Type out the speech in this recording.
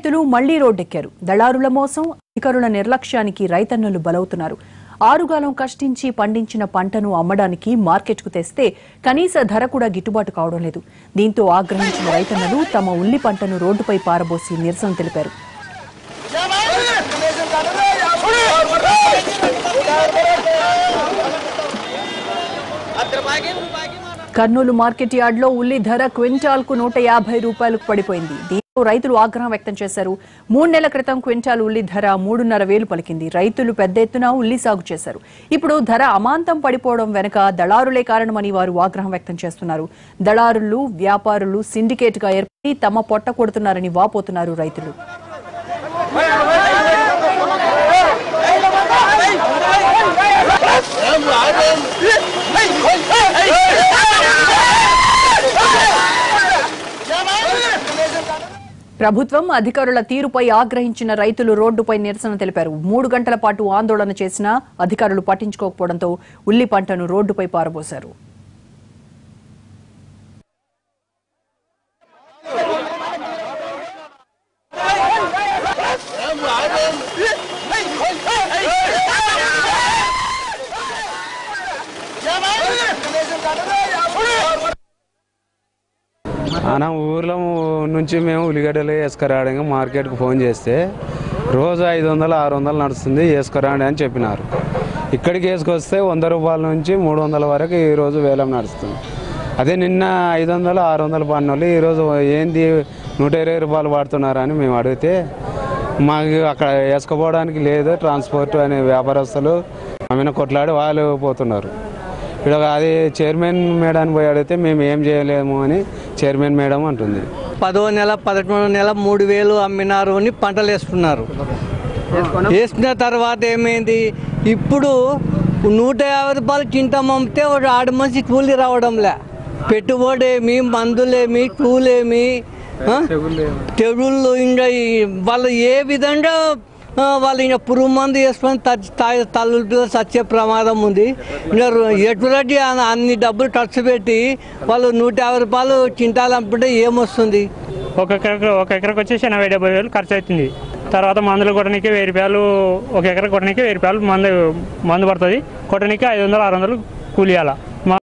రైతులు మళ్లీ రోడ్డెక్కారు దళారుల మోసం అధికారుల నిర్లక్ష్యానికి రైతన్నలు బలవుతున్నారు ఆరుగాలం కష్టించి పండించిన పంటను అమ్మడానికి మార్కెట్కు తెస్తే కనీస ధర కూడా గిట్టుబాటు కావడం లేదు దీంతో ఆగ్రహించిన రైతన్నలు తమ ఉల్లి పంటను రోడ్డుపై పారబోసి నిరసన తెలిపారు కర్నూలు మార్కెట్ యార్డ్లో ఉల్లి ధర క్వింటాల్ కు నూట యాభై రూపాయలకు పడిపోయింది దీంతో రైతులు ఆగ్రహం వ్యక్తం చేశారు మూడు నెలల క్రితం క్వింటాల్ ఉల్లి ధర మూడున్నర వేలు పలికింది రైతులు పెద్ద ఎత్తున ఉల్లి సాగు చేశారు ఇప్పుడు ధర అమాంతం పడిపోవడం వెనుక దళారులే కారణమని వారు ఆగ్రహం వ్యక్తం చేస్తున్నారు దళారులు వ్యాపారులు సిండికేట్ గా ఏర్పడి తమ పొట్ట కొడుతున్నారని వాపోతున్నారు రైతులు ప్రభుత్వం అధికారుల తీరుపై ఆగ్రహించిన రైతులు రోడ్డుపై నిరసన తెలిపారు మూడు గంటల పాటు ఆందోళన చేసినా అధికారులు పట్టించుకోకపోవడంతో ఉల్లి పంటను రోడ్డుపై పారబోశారు మన ఊర్లో నుంచి మేము ఉల్లిగడ్డలు వేసుకురావడానికి మార్కెట్కి ఫోన్ చేస్తే రోజు ఐదు వందలు ఆరు వందలు నడుస్తుంది వేసుకురాండి అని చెప్పినారు ఇక్కడికి వేసుకొస్తే వంద రూపాయల నుంచి మూడు వందల వరకు ఈరోజు వేలం నడుస్తుంది అదే నిన్న ఐదు వందలు ఆరు వందలు పడిన వాళ్ళు ఈరోజు ఏంది నూట ఇరవై రూపాయలు పడుతున్నారు అని మేము అడిగితే మాకు అక్కడ వేసుకోపోవడానికి లేదు ట్రాన్స్పోర్ట్ అనే వ్యాపారస్తులు ఆమెను కొట్లాడి వాళ్ళు పోతున్నారు ఇక్కడ అది చైర్మన్ మేడాన్ని పోయి అడిగితే మేము ఏం చేయలేము అని చైర్మన్ మేడం అంటుంది పదో నెల పదకొండో నెల మూడు వేలు అమ్మినారు అని పంటలు వేసుకున్నారు వేసుకున్న తర్వాత ఏమైంది ఇప్పుడు నూట యాభై రూపాయలు చింతం అమ్మితే వాడు ఆడ మనిషి కూలి రావడంలే పెట్టుబడేమి మందులేమి కూలేమి ఆ? తెగుళ్ళు ఇంకా ఈ వాళ్ళు ఏ విధంగా ఆ, వాళ్ళు ఇంకా పురుగు మందు వేసుకొని తచ్చి- తా- తల్లులు చచ్చే ప్రమాదం ఉంది ఇంకా రు- ఎటువంటి అన్న- అన్ని డబ్బులు ఖర్చు పెట్టి వాళ్ళు నూట యాభై రూపాయలు చింటాలు అమ్ముకుంటే ఏమొస్తుంది ఒక ఎకరకు ఒక ఎకరకు వచ్చేసి ఎనభై డెబ్బై వేలు ఖర్చు అవుతుంది తర్వాత మందులు కొట్టడానికి వెయ్యి రూపాయలు ఒక ఎకర కొట్టడానికి వెయ్యి రూపాయలు మందు మందు పడుతుంది కొట్టడానికి ఐదు వందలు ఆరు వందలు కూలియాల